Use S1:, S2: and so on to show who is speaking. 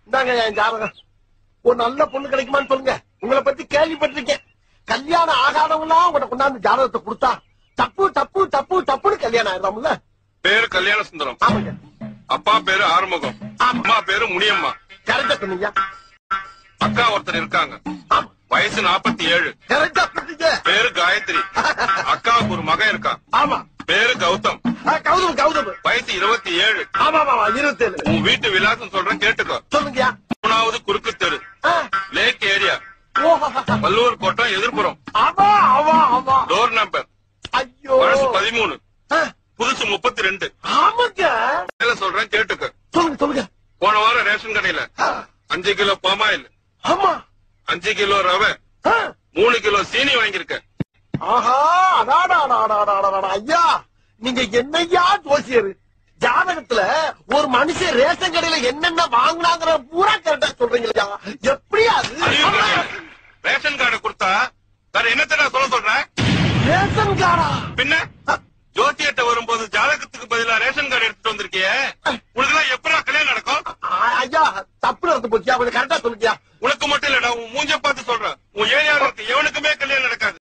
S1: இந்தாங்க என் ஜாதகம் ஒரு நல்ல பொண்ணு கிடைக்குமான்னு சொல்லுங்க உங்களை பத்தி கேள்விப்பட்டிருக்கேன் கல்யாணம் ஆகாதவங்களா உங்களை கொண்டாந்து ஜாதகத்தை கொடுத்தா தப்பு தப்பு தப்பு தப்புன்னு கல்யாணம் ஆயிடுறாம்ல
S2: பேரு கல்யாண சுந்தரம்
S1: ஆமாங்க
S2: அப்பா பேரு ஆறுமுகம்
S1: ஆமா.
S2: அம்மா பேரு முனியம்மா
S1: கரெக்டா சொன்னீங்க
S2: அக்கா ஒருத்தர் இருக்காங்க
S1: ஆமா
S2: வயசு நாற்பத்தி ஏழு
S1: கரெக்டா சொன்னீங்க
S2: பேரு காயத்ரி அக்காவுக்கு ஒரு மகன் இருக்கான்
S1: ஆமா
S2: பேரு கௌதம்
S1: ஆ, கௌதம் கௌதம்
S2: வயசு இருபத்தி ஏழு
S1: ஆமா ஆமா இருபத்தி ஏழு
S2: உன் வீட்டு விலாசம் சொல்றேன் கேட்டுக்கோ
S1: சொல்லுங்கயா
S2: மூணாவது குறுக்கு தெரு
S1: ஆ,
S2: லேக் ஏரியா
S1: ஓஹோ.
S2: வல்லூர் கோட்டம் எதிர்ப்புறம்
S1: ஆமா ஆமா ஆமா
S2: டோர் நம்பர்
S1: ஐயோ
S2: பழசு பதிமூணு
S1: ஆ,
S2: புதுசு முப்பத்தி ரெண்டு
S1: ஆமாங்க
S2: வேலை சொல்றேன் கேட்டுக்க
S1: சொல்லுங்க சொல்லுங்க
S2: போன வாரம் ரேஷன் கடையில
S1: ஆ,
S2: அஞ்சு கிலோ பாமாயில்
S1: ஆமா
S2: அஞ்சு கிலோ ரவை
S1: ஆ,
S2: மூணு கிலோ சீனி வாங்கியிருக்க
S1: ஆஹா அடாடா அடாடா அடாடா, அடாடா. ஐயா நீங்க என்னையா ஜோசியர் ஜாதகத்துல ஒரு மனுஷன் ரேஷன் கடையில என்னென்ன வாங்குனாங்கிற பூரா கரெக்டா சொல்றீங்களா எப்படியா அது
S2: அறிவு கடையில ரேஷன் கார்டை கொடுத்தா வேற என்னத்த நான் சொல்ல சொல்றேன்
S1: ரேஷன் கார்டா
S2: பின்ன ஜோசியத்தை வரும்போது ஜாதகத்துக்கு பதிலா ரேஷன் கார்டு எடுத்துட்டு வந்திருக்கியே உனக்கு எல்லாம் எப்படா கல்யாணம் நடக்கும்
S1: ஆ, ஐயா தப்பு நடந்து போச்சியா கொஞ்சம் கரெக்டா சொல்லுங்கயா
S2: உனக்கு மட்டும் இல்லடா உன் மூஞ்ச பார்த்து சொல்றேன் உன் ஏரியாவில் இருக்க எவனுக்குமே கல்யாணம் நடக்காது